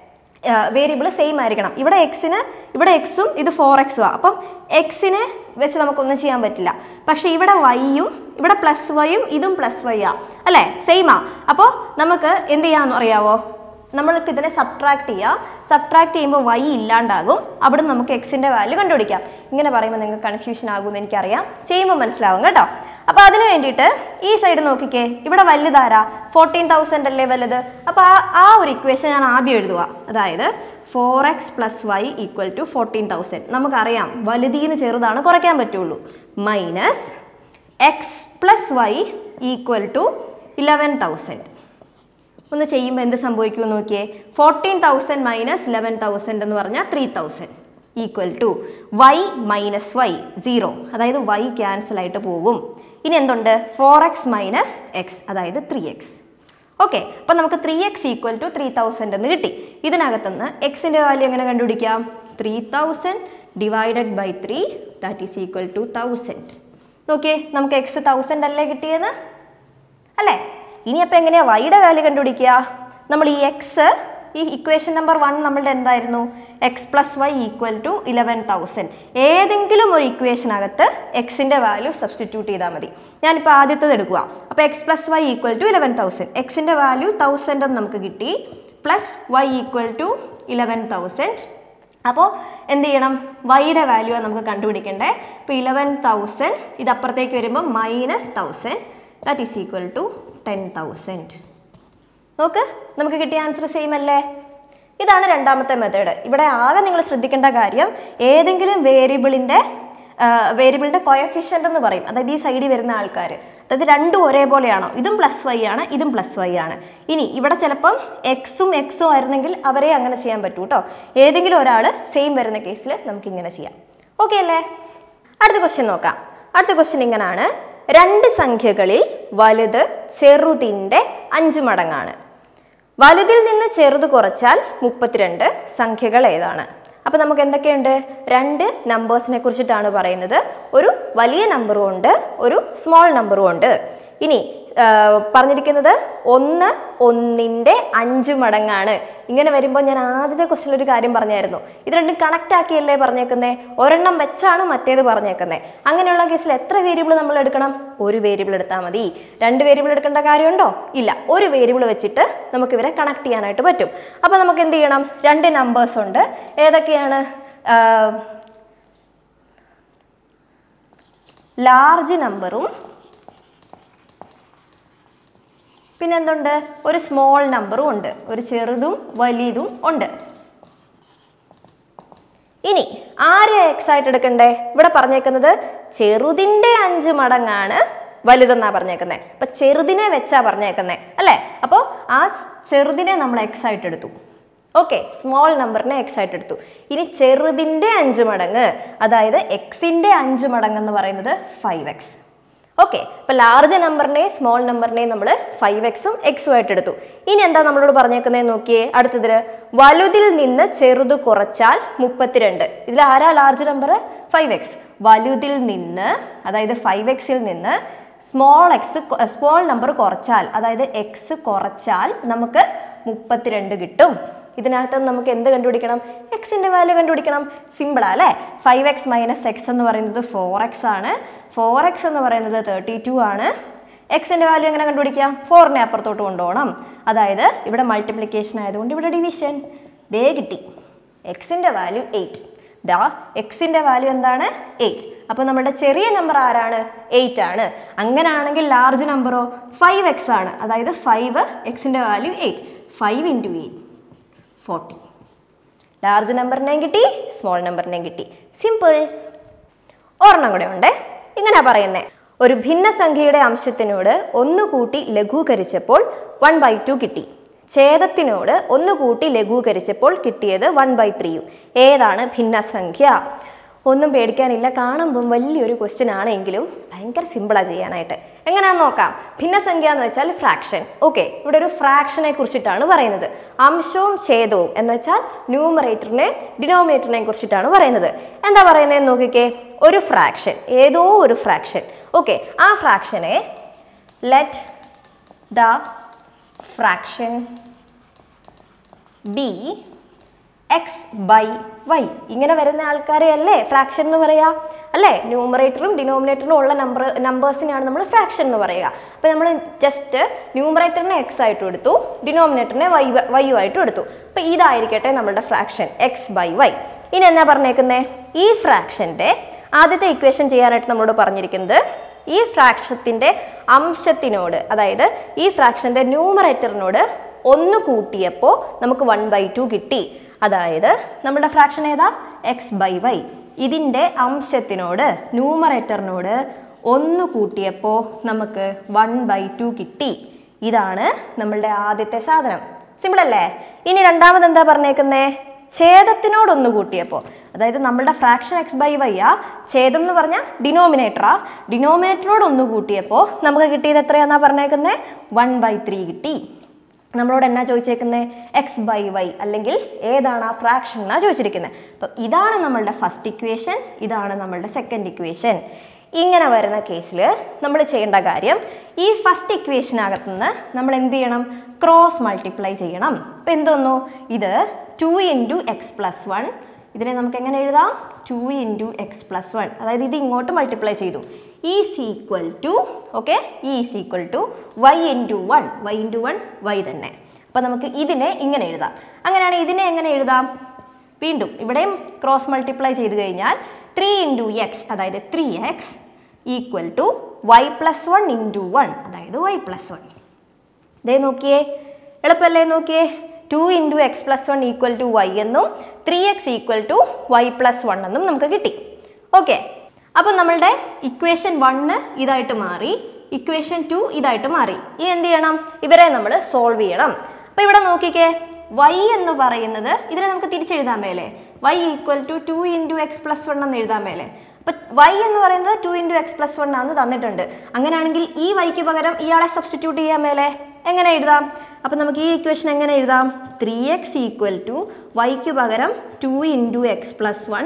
വേരിയബിൾ സെയിം ആയിരിക്കണം ഇവിടെ എക്സിന് ഇവിടെ എക്സും ഇത് ഫോർ എക്സും ആ അപ്പം എക്സിനെ വെച്ച് നമുക്കൊന്നും ചെയ്യാൻ പറ്റില്ല പക്ഷെ ഇവിടെ വൈയും ഇവിടെ പ്ലസ് വൈയും ഇതും പ്ലസ് വൈ ആ അല്ലേ സെയിമാ അപ്പോൾ നമുക്ക് എന്ത് ചെയ്യാമെന്ന് അറിയാവോ നമ്മൾക്ക് ഇതിനെ സബ്ട്രാക്ട് ചെയ്യാം സബ്ട്രാക്ട് ചെയ്യുമ്പോൾ വൈ ഇല്ലാണ്ടാകും അവിടെ നമുക്ക് എക്സിൻ്റെ വാല്യൂ കണ്ടുപിടിക്കാം ഇങ്ങനെ പറയുമ്പോൾ നിങ്ങൾക്ക് കൺഫ്യൂഷൻ ആകുമെന്ന് എനിക്കറിയാം ചെയ്യുമ്പോൾ മനസ്സിലാവും കേട്ടോ അപ്പോൾ അതിന് വേണ്ടിയിട്ട് ഈ സൈഡ് നോക്കിക്കേ ഇവിടെ വലുതാരാ ഫോർട്ടീൻ തൗസൻഡ് അല്ലേ വലുത് അപ്പോൾ ആ ആ ഒരു ഇക്വേഷൻ ഞാൻ ആദ്യം എഴുതുക അതായത് four X plus Y equal to fourteen thousand നമുക്കറിയാം വലുതീന്ന് ചെറുതാണ് കുറയ്ക്കാൻ പറ്റുള്ളൂ minus X plus Y equal to eleven thousand ഒന്ന് ചെയ്യുമ്പോൾ എന്ത് സംഭവിക്കുമെന്ന് നോക്കിയേ fourteen thousand minus eleven thousand എന്ന് പറഞ്ഞാൽ three thousand equal to Y minus Y zero അതായത് വൈ ക്യാൻസൽ ആയിട്ട് പോകും ഇനി എന്തുണ്ട് ഫോർ എക്സ് മൈനസ് എക്സ് അതായത് ത്രീ എക്സ് ഓക്കെ അപ്പം നമുക്ക് three X equal to three thousand എന്ന് കിട്ടി ഇതിനകത്തുനിന്ന് എക്സിൻ്റെ വാല്യൂ എങ്ങനെ കണ്ടുപിടിക്കാം three thousand divided by three that is equal to thousand നോക്കിയേ നമുക്ക് എക്സ് തൗസൻഡ് അല്ലേ കിട്ടിയത് അല്ലേ ഇനി അപ്പോൾ എങ്ങനെയാ വൈയുടെ വാല്യൂ കണ്ടുപിടിക്കുക നമ്മൾ ഈ എക്സ് ഈ ഇക്വേഷൻ നമ്പർ വൺ നമ്മളുടെ എന്തായിരുന്നു X plus Y equal to eleven thousand ഏതെങ്കിലും ഒരു ഇക്വേഷനകത്ത് എക്സിൻ്റെ വാല്യൂ സബ്സ്റ്റിറ്റ്യൂട്ട് ചെയ്താൽ മതി ഞാനിപ്പോൾ ആദ്യത്തത് എടുക്കുക അപ്പോൾ X plus Y equal to eleven thousand എക്സിൻ്റെ വാല്യൂ തൗസൻഡ് എന്ന് നമുക്ക് കിട്ടി plus Y equal to eleven thousand അപ്പോൾ എന്ത് ചെയ്യണം വൈയുടെ വാല്യൂ നമുക്ക് കണ്ടുപിടിക്കണ്ടേ ഇപ്പോൾ ഇലവൻ തൗസൻഡ് ഇത് അപ്പുറത്തേക്ക് വരുമ്പോൾ minus thousand that is equal to ten thousand നോക്ക് നമുക്ക് കിട്ടിയ ആൻസർ സെയിം അല്ലേ ഇതാണ് രണ്ടാമത്തെ മെത്തേഡ് ഇവിടെ ആകെ നിങ്ങൾ ശ്രദ്ധിക്കേണ്ട കാര്യം ഏതെങ്കിലും വേരിയബിളിൻ്റെ വേരിയബിളിൻ്റെ കൊയഫിഷ്യൻ്റ് എന്ന് പറയും അതായത് ഈ സൈഡിൽ വരുന്ന ആൾക്കാർ അതായത് രണ്ടും ഒരേപോലെയാണോ ഇതും പ്ലസ് വൈ ആണ് ഇതും പ്ലസ് വൈ ആണ് ഇനി ഇവിടെ ചിലപ്പം എക്സും എക്സും ആയിരുന്നെങ്കിൽ അവരെ അങ്ങനെ ചെയ്യാൻ പറ്റൂ കേട്ടോ ഏതെങ്കിലും ഒരാൾ സെയിം വരുന്ന കേസിൽ നമുക്ക് ഇങ്ങനെ ചെയ്യാം ഓക്കെ അല്ലേ അടുത്ത ക്വസ്റ്റ്യൻ നോക്കാം അടുത്ത ക്വസ്റ്റ്യൻ ഇങ്ങനാണ് രണ്ട് സംഖ്യകളിൽ വലുത് ചെറുതിൻ്റെ അഞ്ച് മടങ്ങാണ് വലുതിൽ നിന്ന് ചെറുത് കുറച്ചാൽ മുപ്പത്തിരണ്ട് സംഖ്യകൾ ഏതാണ് അപ്പോൾ നമുക്ക് എന്തൊക്കെയുണ്ട് രണ്ട് നമ്പേഴ്സിനെ കുറിച്ചിട്ടാണ് പറയുന്നത് ഒരു വലിയ നമ്പറും ഉണ്ട് ഒരു സ്മോൾ നമ്പറും ഉണ്ട് ഇനി ആ, പറഞ്ഞിരിക്കുന്നത് ഒന്ന് ഒന്നിൻ്റെ അഞ്ച് മടങ്ങാണ് ഇങ്ങനെ വരുമ്പോൾ ഞാൻ ആദ്യത്തെ ക്വസ്റ്റിൽ ഒരു കാര്യം പറഞ്ഞായിരുന്നു ഇത് രണ്ടും കണക്റ്റ് ആക്കിയല്ലേ പറഞ്ഞേക്കുന്നത് ഒരെണ്ണം വെച്ചാണ് മറ്റേത് പറഞ്ഞേക്കുന്നത് അങ്ങനെയുള്ള കേസിൽ എത്ര വേരിയബിൾ നമ്മൾ എടുക്കണം ഒരു വേരിയബിൾ എടുത്താൽ മതി രണ്ട് വേരിയബിൾ എടുക്കേണ്ട കാര്യമുണ്ടോ ഇല്ല ഒരു വേരിയബിൾ വെച്ചിട്ട് നമുക്ക് ഇവരെ കണക്ട് ചെയ്യാനായിട്ട് പറ്റും അപ്പോൾ നമുക്ക് എന്ത് ചെയ്യണം രണ്ട് നമ്പേഴ്സ് ഉണ്ട് ഏതൊക്കെയാണ് ലാർജ് നമ്പറും പിന്നെ എന്തുണ്ട് ഒരു സ്മോൾ നമ്പറും ഉണ്ട് ഒരു ചെറുതും വലിയതും ഉണ്ട് ഇനി ആരെ എക്സ് ആയിട്ട് എടുക്കണ്ടേ ഇവിടെ പറഞ്ഞേക്കുന്നത് ചെറുതിൻ്റെ അഞ്ച് മടങ്ങാണ് വലുതെന്നാ പറഞ്ഞേക്കുന്നത് അപ്പൊ ചെറുതിനെ വെച്ചാ പറഞ്ഞേക്കുന്നത് അല്ലേ അപ്പോൾ ആ ചെറുതിനെ നമ്മൾ എക്സ് ആയിട്ട് എടുത്തു ഓക്കെ സ്മോൾ നമ്പറിനെ എക്സ് ആയിട്ട് എടുത്തു ഇനി ചെറുതിൻ്റെ അഞ്ച് മടങ്ങ് അതായത് എക്സിൻ്റെ അഞ്ച് മടങ്ങ് എന്ന് പറയുന്നത് ഫൈവ് എക്സ് ഓക്കെ അപ്പോൾ ലാർജ് നമ്പറിനെ സ്മോൾ നമ്പറിനെ നമ്മൾ ഫൈവ് എക്സും എക്സും ആയിട്ട് എടുത്തു ഇനി എന്താ നമ്മളോട് പറഞ്ഞേക്കുന്നത് നോക്കിയേ അടുത്തതിൽ വലുതിൽ നിന്ന് ചെറുത് കുറച്ചാൽ മുപ്പത്തിരണ്ട് ഇതിൽ ആരാ ലാർജ് നമ്പർ ഫൈവ് എക്സ് വലുതിൽ നിന്ന് അതായത് ഫൈവ് എക്സിൽ നിന്ന് സ്മോൾ എക്സ് സ്മോൾ നമ്പർ കുറച്ചാൽ അതായത് എക്സ് കുറച്ചാൽ നമുക്ക് മുപ്പത്തിരണ്ട് കിട്ടും ഇതിനകത്ത് നമുക്ക് എന്ത് കണ്ടുപിടിക്കണം എക്സിൻ്റെ വാല്യൂ കണ്ടുപിടിക്കണം സിമ്പിളാ അല്ലേ ഫൈവ് എക്സ് മൈനസ് എക്സ് എന്ന് പറയുന്നത് ഫോർ എക്സ് ആണ് ഫോർ എക്സ് എന്ന് പറയുന്നത് തേർട്ടി ടു ആണ് എക്സിൻ്റെ വാല്യൂ എങ്ങനെ കണ്ടുപിടിക്കാം ഫോറിനെ അപ്പുറത്തോട്ട് കൊണ്ടുപോകണം അതായത് ഇവിടെ മൾട്ടിപ്ലിക്കേഷൻ ആയതുകൊണ്ട് ഇവിടെ ഡിവിഷൻ ദേ കിട്ടി എക്സിൻ്റെ വാല്യൂ എയ്റ്റ് ദാ എക്സിൻ്റെ വാല്യൂ എന്താണ് എയ്റ്റ് അപ്പോൾ നമ്മുടെ ചെറിയ നമ്പർ ആരാണ് എയ്റ്റ് ആണ് അങ്ങനെയാണെങ്കിൽ ലാർജ് നമ്പറോ ഫൈവ് എക്സ് ആണ് അതായത് ഫൈവ് എക്സിൻ്റെ value eight five into eight forty large നമ്പറിനെയും കിട്ടി സ്മോൾ നമ്പറിനെയും കിട്ടി സിമ്പിൾ ഒരെണ്ണം കൂടെ ഉണ്ട് ഇങ്ങനെ പറയുന്നത് ഒരു ഭിന്നസംഖ്യയുടെ അംശത്തിനോട് ഒന്ന് കൂട്ടി ലഘൂകരിച്ചപ്പോൾ വൺ ബൈ ടു കിട്ടി ഛേദത്തിനോട് ഒന്ന് കൂട്ടി ലഘൂകരിച്ചപ്പോൾ കിട്ടിയത് വൺ ബൈ ത്രീയും ഏതാണ് ഭിന്നസംഖ്യ ഒന്നും പേടിക്കാനില്ല കാണുമ്പം വലിയൊരു ക്വസ്റ്റ്യൻ ആണെങ്കിലും ഭയങ്കര സിമ്പിളാണ് ചെയ്യാനായിട്ട് എങ്ങനെയാണെന്ന് നോക്കാം ഭിന്നസംഖ്യ എന്ന് വെച്ചാൽ ഫ്രാക്ഷൻ ഓക്കെ ഇവിടെ ഒരു ഫ്രാക്ഷനെ കുറിച്ചിട്ടാണ് പറയുന്നത് അംശവും ഛേദവും എന്ന് വെച്ചാൽ ന്യൂമറേറ്ററിനെ ഡിനോമിനേറ്ററിനെ കുറിച്ചിട്ടാണ് പറയുന്നത് എന്താ പറയുന്നത് നോക്കിക്കേ ഒരു ഫ്രാക്ഷൻ ഏതോ ഒരു ഫ്രാക്ഷൻ ഓക്കെ ആ ഫ്രാക്ഷനെ let the fraction be X by Y ഇങ്ങനെ വരുന്ന ആൾക്കാരെ അല്ലേ ഫ്രാക്ഷൻ എന്ന് പറയാ അല്ലേ ന്യൂമറേറ്ററും ഡിനോമിനേറ്ററും ഉള്ള നമ്പർ നമ്പേഴ്സിനെയാണ് നമ്മൾ ഫ്രാക്ഷൻ എന്ന് പറയുക അപ്പോൾ നമ്മൾ ജസ്റ്റ് ന്യൂമറേറ്ററിനെ എക്സ് ആയിട്ട് എടുത്തു ഡിനോമിനേറ്ററിനെ വൈ വൈയു ആയിട്ട് എടുത്തു അപ്പോൾ ഇതായിരിക്കട്ടെ നമ്മളുടെ ഫ്രാക്ഷൻ എക്സ് ബൈ വൈ ഇനി എന്നാ പറഞ്ഞേക്കുന്നേ ഈ ഫ്രാക്ഷൻ്റെ ആദ്യത്തെ ഇക്വേഷൻ ചെയ്യാനായിട്ട് നമ്മളോട് പറഞ്ഞിരിക്കുന്നത് ഈ ഫ്രാക്ഷത്തിൻ്റെ അംശത്തിനോട് അതായത് ഈ ഫ്രാക്ഷൻ്റെ ന്യൂമറേറ്ററിനോട് ഒന്ന് കൂട്ടിയപ്പോൾ നമുക്ക് വൺ ബൈ ടു കിട്ടി അതായത് നമ്മുടെ ഫ്രാക്ഷൻ ഏതാ എക്സ് ബൈ വൈ ഇതിൻ്റെ അംശത്തിനോട് ന്യൂമറേറ്ററിനോട് ഒന്ന് കൂട്ടിയപ്പോൾ നമുക്ക് വൺ ബൈ ടു കിട്ടി ഇതാണ് നമ്മളുടെ ആദ്യത്തെ സാധനം സിമ്പിൾ അല്ലേ ഇനി രണ്ടാമത് എന്താ പറഞ്ഞേക്കുന്നേ ഛേദത്തിനോടൊന്ന് കൂട്ടിയപ്പോൾ അതായത് നമ്മളുടെ ഫ്രാക്ഷൻ എക്സ് ബൈ വൈ ആ ഛേദം എന്ന് പറഞ്ഞാൽ ഡിനോമിനേറ്ററാ ഡിനോമിനേറ്ററോട് ഒന്ന് കൂട്ടിയപ്പോൾ നമുക്ക് കിട്ടിയത് എത്രയാണെന്നാ പറഞ്ഞേക്കുന്നത് വൺ ബൈ ത്രീ കിട്ടി നമ്മളോട് എന്നാ ചോദിച്ചേക്കുന്നത് എക്സ് ബൈ വൈ അല്ലെങ്കിൽ ഏതാണ് ആ ഫ്രാക്ഷൻ എന്നാ ചോദിച്ചിരിക്കുന്നത് അപ്പം ഇതാണ് നമ്മളുടെ ഫസ്റ്റ് ഇക്വേഷൻ ഇതാണ് നമ്മളുടെ സെക്കൻഡ് ഇക്വേഷൻ ഇങ്ങനെ വരുന്ന കേസിൽ നമ്മൾ ചെയ്യേണ്ട കാര്യം ഈ ഫസ്റ്റ് ഇക്വേഷനകത്തുനിന്ന് നമ്മൾ എന്ത് ചെയ്യണം ക്രോസ് മൾട്ടിപ്ലൈ ചെയ്യണം അപ്പം എന്ത് വന്നു ഇത് two into X plus one ഇതിനെ നമുക്ക് എങ്ങനെ എഴുതാം two into X plus one അതായത് ഇത് ഇങ്ങോട്ട് മൾട്ടിപ്ലൈ ചെയ്തു is equal to okay is equal to Y into one Y into one Y തന്നെ അപ്പോൾ നമുക്ക് ഇതിനെ ഇങ്ങനെ എഴുതാം അങ്ങനെയാണെങ്കിൽ ഇതിനെ എങ്ങനെ എഴുതാം വീണ്ടും ഇവിടെയും ക്രോസ് മൾട്ടിപ്ലൈ ചെയ്ത് കഴിഞ്ഞാൽ ത്രീ ഇൻറ്റു എക്സ് അതായത് three X equal to Y plus one into one അതായത് വൈ പ്ലസ് വൺ ദേ നോക്കിയേ എളുപ്പമല്ലേ നോക്കിയേ two into X plus one equal to Y എന്നും three X equal to Y plus one എന്നും നമുക്ക് കിട്ടി ഓക്കെ അപ്പം നമ്മളുടെ ഇക്വേഷൻ വണ്ണ് ഇതായിട്ട് മാറി ഇക്വേഷൻ ടു ഇതായിട്ട് മാറി ഇനി എന്ത് ചെയ്യണം ഇവരെ നമ്മൾ സോൾവ് ചെയ്യണം അപ്പോൾ ഇവിടെ നോക്കിക്കേ വൈ എന്ന് പറയുന്നത് ഇതിനെ നമുക്ക് തിരിച്ചെഴുതാൻ മേലെ Y equal to two into X plus one എന്ന് എഴുതാൻ മേലെ അപ്പം വൈ എന്ന് പറയുന്നത് two into X plus one ആണെന്ന് തന്നിട്ടുണ്ട് അങ്ങനെയാണെങ്കിൽ ഈ വൈക്ക് പകരം ഇയാളെ സബ്സ്റ്റിറ്റ്യൂട്ട് ചെയ്യാൻ മേലെ എങ്ങനെ എഴുതാം അപ്പം നമുക്ക് ഈ ഇക്വേഷൻ എങ്ങനെ എഴുതാം ത്രീ എക്സ് ഈക്വൽ ടു വൈക്ക് പകരം two into X plus one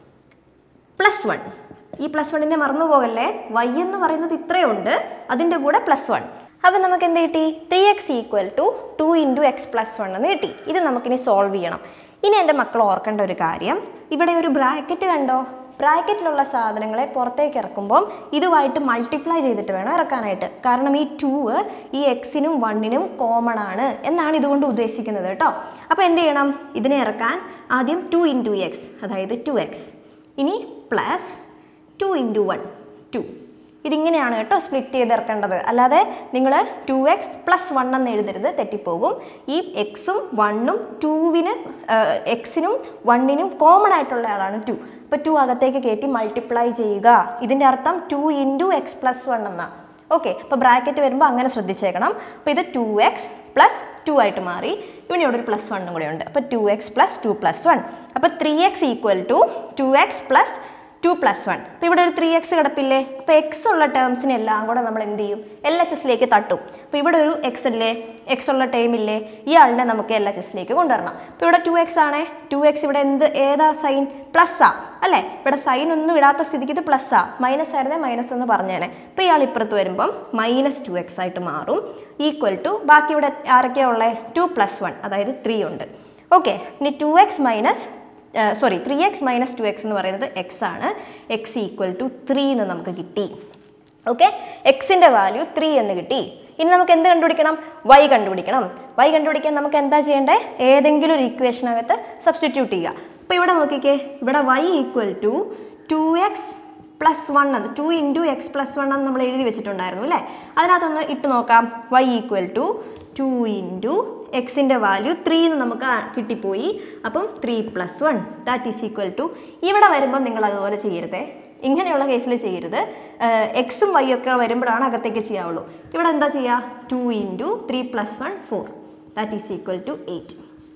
plus one ഈ പ്ലസ് വണ്ണിനെ മറന്നു പോകല്ലേ വൈ എന്ന് പറയുന്നത് ഇത്രയുണ്ട് അതിൻ്റെ കൂടെ പ്ലസ് വൺ അപ്പം നമുക്ക് എന്ത് കിട്ടി three X equal to two into X plus one എന്ന് കിട്ടി ഇത് നമുക്കിനി സോൾവ് ചെയ്യണം ഇനി എൻ്റെ മക്കൾ ഓർക്കേണ്ട ഒരു കാര്യം ഇവിടെ ഒരു ബ്രാക്കറ്റ് കണ്ടോ ബ്രാക്കറ്റിലുള്ള സാധനങ്ങളെ പുറത്തേക്ക് ഇറക്കുമ്പം ഇതുമായിട്ട് മൾട്ടിപ്ലൈ ചെയ്തിട്ട് വേണം ഇറക്കാനായിട്ട് കാരണം ഈ ടൂ ഈ എക്സിനും വണ്ണിനും കോമൺ ആണ് എന്നാണ് ഇതുകൊണ്ട് ഉദ്ദേശിക്കുന്നത് കേട്ടോ അപ്പോൾ എന്ത് ചെയ്യണം ഇതിനെ ഇറക്കാൻ ആദ്യം ടു ഇൻറ്റു എക്സ് അതായത് ടു എക്സ് ഇനി plus two into one two ഇതിങ്ങനെയാണ് കേട്ടോ സ്പ്ലിറ്റ് ചെയ്ത് ഇറക്കേണ്ടത് അല്ലാതെ നിങ്ങൾ ടു എക്സ് പ്ലസ് വൺ എന്ന് എഴുതരുത് തെറ്റിപ്പോകും ഈ എക്സും വണ്ണും ടൂവിന് എക്സിനും വണ്ണിനും കോമൺ ആയിട്ടുള്ള ആളാണ് ടു അപ്പോൾ ടു അകത്തേക്ക് കയറ്റി മൾട്ടിപ്ലൈ ചെയ്യുക ഇതിൻ്റെ അർത്ഥം two into X plus one എന്നാണ് ഓക്കെ അപ്പോൾ ബ്രാക്കറ്റ് വരുമ്പോൾ അങ്ങനെ ശ്രദ്ധിച്ചേക്കണം അപ്പോൾ ഇത് ടു എക്സ് പ്ലസ് ടു ആയിട്ട് മാറി ഇവിടെ ഇവിടെ ഒരു പ്ലസ് വണ്ണും കൂടെ ഉണ്ട് അപ്പോൾ two X plus two plus one അപ്പോൾ three X equal to two X plus two plus one അപ്പോൾ ഇവിടെ ഒരു ത്രീ എക്സ് കിടപ്പില്ലേ അപ്പോൾ എക്സ് ഉള്ള ടേംസിനെ എല്ലാം കൂടെ നമ്മൾ എന്ത് ചെയ്യും എൽ എച്ച് എസിലേക്ക് തട്ടും അപ്പോൾ ഇവിടെ ഒരു എക്സ് ഇല്ലേ എക്സ് ഉള്ള ടൈം ഇല്ലേ ഈ ആളിനെ നമുക്ക് എൽ എച്ച് എസിലേക്ക് കൊണ്ടുവരണം അപ്പോൾ ഇവിടെ ടു എക്സ് ആണേ ടു എക്സ് ഇവിടെ എന്ത് ഏതാ സൈൻ പ്ലസ് ആ അല്ലേ ഇവിടെ സൈൻ ഒന്നും ഇടാത്ത സ്ഥിതിക്ക് ഇത് പ്ലസ് ആ മൈനസ് ആയിരുന്നേ മൈനസ് എന്ന് പറഞ്ഞേനെ അപ്പോൾ ഇയാൾ ഇപ്പുറത്ത് വരുമ്പം മൈനസ് ടു എക്സ് ആയിട്ട് മാറും ഈക്വൽ ടു ബാക്കി ഇവിടെ ആരൊക്കെയാണ് ഉള്ളത് ടു പ്ലസ് വൺ അതായത് ത്രീ ഉണ്ട് ഓക്കെ ഇനി two X minus sorry three X minus two X എന്ന് പറയുന്നത് എക്സ് ആണ് എക്സ് ഈക്വൽ ടു ത്രീ എന്ന് നമുക്ക് കിട്ടി ഓക്കെ എക്സിൻ്റെ വാല്യൂ ത്രീ എന്ന് കിട്ടി ഇനി നമുക്ക് എന്ത് കണ്ടുപിടിക്കണം വൈ കണ്ടുപിടിക്കണം വൈ കണ്ടുപിടിക്കാൻ നമുക്ക് എന്താ ചെയ്യേണ്ടത് ഏതെങ്കിലും ഒരു ഇക്വേഷനകത്ത് സബ്സ്റ്റിറ്റ്യൂട്ട് ചെയ്യുക അപ്പോൾ ഇവിടെ നോക്കിക്കേ ഇവിടെ Y equal to two X plus one എന്ന് two into X plus one എന്ന് നമ്മൾ എഴുതി വെച്ചിട്ടുണ്ടായിരുന്നു അല്ലേ അതിനകത്തൊന്ന് ഇട്ട് നോക്കാം Y equal to two into എക്സിൻ്റെ വാല്യൂ ത്രീ എന്ന് നമുക്ക് ആ കിട്ടിപ്പോയി അപ്പം three plus one that is equal to ഇവിടെ വരുമ്പോൾ നിങ്ങൾ അതുപോലെ ചെയ്യരുതേ ഇങ്ങനെയുള്ള കേസിൽ ചെയ്യരുത് എക്സും വൈ ഒക്കെ വരുമ്പോഴാണ് അകത്തേക്ക് ചെയ്യാവുള്ളൂ ഇവിടെ എന്താ ചെയ്യുക two into three plus one four that is equal to eight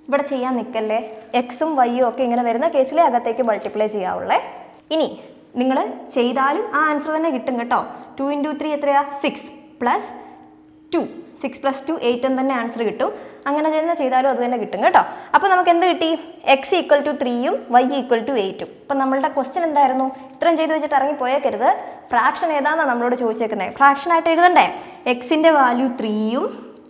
ഇവിടെ ചെയ്യാൻ നിൽക്കല്ലേ എക്സും വൈയും ഒക്കെ ഇങ്ങനെ വരുന്ന കേസിൽ അകത്തേക്ക് മൾട്ടിപ്ലൈ ചെയ്യാവുള്ളേ ഇനി നിങ്ങൾ ചെയ്താലും ആ ആൻസർ തന്നെ കിട്ടും കേട്ടോ ടു ഇൻറ്റു ത്രീ എത്രയാ six plus two six plus two eight എന്ന് തന്നെ ആൻസർ കിട്ടും അങ്ങനെ തന്നെ ചെയ്താലും അത് തന്നെ കിട്ടും കേട്ടോ അപ്പോൾ നമുക്ക് എന്ത് കിട്ടി എക്സ് ഈക്വൽ ടു ത്രീയും വൈ ഈക്വൽ ടു എയ്റ്റും അപ്പം നമ്മളുടെ ക്വസ്റ്റ്യൻ എന്തായിരുന്നു ഇത്രയും ചെയ്ത് വെച്ചിട്ട് ഇറങ്ങി പോയേക്കരുത് ഫ്രാക്ഷൻ ഏതാണെന്നാണ് നമ്മളോട് ചോദിച്ചേക്കുന്നത് ഫ്രാക്ഷൻ ആയിട്ട് എഴുതണ്ടേ എക്സിൻ്റെ വാല്യൂ ത്രീയും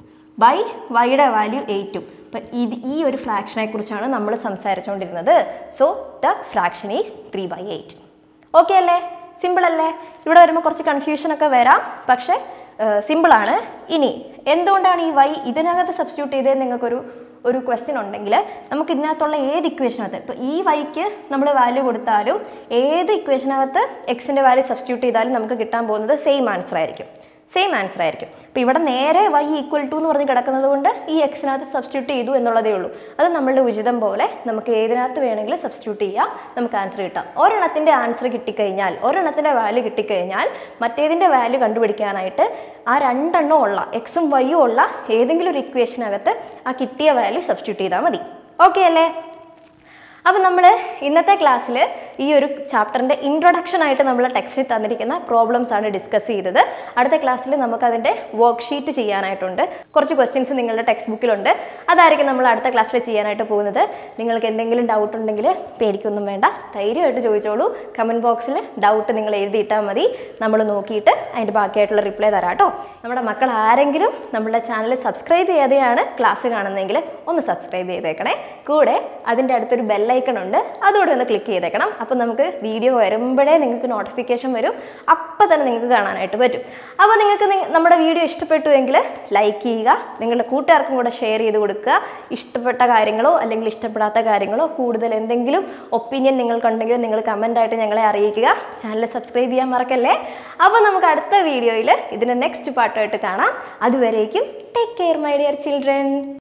ബൈ വൈയുടെ വാല്യൂ എയ്റ്റും അപ്പം ഇത് ഈ ഒരു ഫ്രാക്ഷനെ കുറിച്ചാണ് നമ്മൾ സംസാരിച്ചുകൊണ്ടിരുന്നത് so the fraction is three by eight okay അല്ലേ സിമ്പിൾ അല്ലേ ഇവിടെ വരുമ്പോൾ കുറച്ച് കൺഫ്യൂഷനൊക്കെ വരാം പക്ഷേ സിമ്പിളാണ് ഇനി എന്തുകൊണ്ടാണ് ഈ വൈ ഇതിനകത്ത് സബ്സ്റ്റിറ്റ്യൂട്ട് ചെയ്തത് നിങ്ങൾക്കൊരു ഒരു ക്വസ്റ്റ്യൻ ഉണ്ടെങ്കിൽ നമുക്ക് ഇതിനകത്തുള്ള ഏത് ഇക്വേഷനകത്ത് ഇപ്പോൾ ഈ വൈക്ക് നമ്മൾ വാല്യൂ കൊടുത്താലും ഏത് ഇക്വേഷനകത്ത് എക്സിൻ്റെ വാല്യൂ സബ്സ്റ്റിറ്റ്യൂട്ട് ചെയ്താലും നമുക്ക് കിട്ടാൻ പോകുന്നത് സെയിം ആൻസർ ആയിരിക്കും സെയിം ആൻസർ ആയിരിക്കും അപ്പോൾ ഇവിടെ നേരെ വൈ ഈക്വൽ ടു എന്ന് പറഞ്ഞ് കിടക്കുന്നത് കൊണ്ട് ഈ എക്സിനകത്ത് സബ്സ്റ്റിറ്റ്യൂട്ട് ചെയ്തു എന്നുള്ളതേ ഉള്ളൂ അത് നമ്മളുടെ ഉചിതം പോലെ നമുക്ക് ഏതിനകത്ത് വേണമെങ്കിലും സബ്സ്റ്റിറ്റ്യൂട്ട് ചെയ്യാം നമുക്ക് ആൻസർ കിട്ടാം ഒരെണ്ണത്തിൻ്റെ ആൻസർ കിട്ടിക്കഴിഞ്ഞാൽ ഒരെണ്ണത്തിൻ്റെ വാല്യൂ കിട്ടിക്കഴിഞ്ഞാൽ മറ്റേതിൻ്റെ വാല്യൂ കണ്ടുപിടിക്കാനായിട്ട് ആ രണ്ടെണ്ണം ഉള്ള എക്സും വൈയും ഉള്ള ഏതെങ്കിലും ഒരു ഇക്വേഷനകത്ത് ആ കിട്ടിയ വാല്യൂ സബ്സ്റ്റിറ്റ്യൂട്ട് ചെയ്താൽ മതി ഓക്കെ അല്ലേ അപ്പോൾ നമ്മൾ ഇന്നത്തെ ക്ലാസ്സിൽ ഈ ഒരു ചാപ്റ്ററിൻ്റെ ഇൻട്രൊഡക്ഷൻ ആയിട്ട് നമ്മൾ ടെക്സ്റ്റിൽ തന്നിരിക്കുന്ന പ്രോബ്ലംസ് ആണ് ഡിസ്കസ് ചെയ്തത് അടുത്ത ക്ലാസ്സിൽ നമുക്കതിൻ്റെ വർക്ക്ഷീറ്റ് ചെയ്യാനായിട്ടുണ്ട് കുറച്ച് ക്വസ്റ്റ്യൻസ് നിങ്ങളുടെ ടെക്സ്റ്റ് ബുക്കിലുണ്ട് അതായിരിക്കും നമ്മൾ അടുത്ത ക്ലാസ്സിൽ ചെയ്യാനായിട്ട് പോകുന്നത് നിങ്ങൾക്ക് എന്തെങ്കിലും ഡൗട്ട് ഉണ്ടെങ്കിൽ പേടിക്കൊന്നും വേണ്ട ധൈര്യമായിട്ട് ചോദിച്ചോളൂ കമൻറ്റ് ബോക്സിൽ ഡൗട്ട് നിങ്ങൾ എഴുതിയിട്ടാൽ മതി നമ്മൾ നോക്കിയിട്ട് അതിൻ്റെ ബാക്കിയായിട്ടുള്ള റിപ്ലൈ തരാം കേട്ടോ നമ്മുടെ മക്കൾ ആരെങ്കിലും നമ്മുടെ ചാനൽ സബ്സ്ക്രൈബ് ചെയ്യാതെയാണ് ക്ലാസ് കാണുന്നതെങ്കിൽ ഒന്ന് സബ്സ്ക്രൈബ് ചെയ്തേക്കണേ കൂടെ അതിൻ്റെ അടുത്തൊരു ബെല്ലൈക്കൺ ഉണ്ട് അതുകൂടെ ഒന്ന് ക്ലിക്ക് ചെയ്തേക്കണം അപ്പോൾ നമുക്ക് വീഡിയോ വരുമ്പോഴേ നിങ്ങൾക്ക് നോട്ടിഫിക്കേഷൻ വരും അപ്പോൾ തന്നെ നിങ്ങൾക്ക് കാണാനായിട്ട് പറ്റും അപ്പോൾ നിങ്ങൾക്ക് നി- നമ്മുടെ വീഡിയോ ഇഷ്ടപ്പെട്ടു എങ്കിൽ ലൈക്ക് ചെയ്യുക നിങ്ങളുടെ കൂട്ടുകാർക്കും കൂടെ ഷെയർ ചെയ്ത് കൊടുക്കുക ഇഷ്ടപ്പെട്ട കാര്യങ്ങളോ അല്ലെങ്കിൽ ഇഷ്ടപ്പെടാത്ത കാര്യങ്ങളോ കൂടുതൽ എന്തെങ്കിലും ഒപ്പീനിയൻ നിങ്ങൾക്കുണ്ടെങ്കിൽ നിങ്ങൾ കമൻ്റായിട്ട് ഞങ്ങളെ അറിയിക്കുക ചാനൽ സബ്സ്ക്രൈബ് ചെയ്യാൻ മറക്കല്ലേ അപ്പോൾ നമുക്ക് അടുത്ത വീഡിയോയിൽ ഇതിൻ്റെ നെക്സ്റ്റ് പാർട്ടായിട്ട് കാണാം അതുവരേക്കും take care my dear children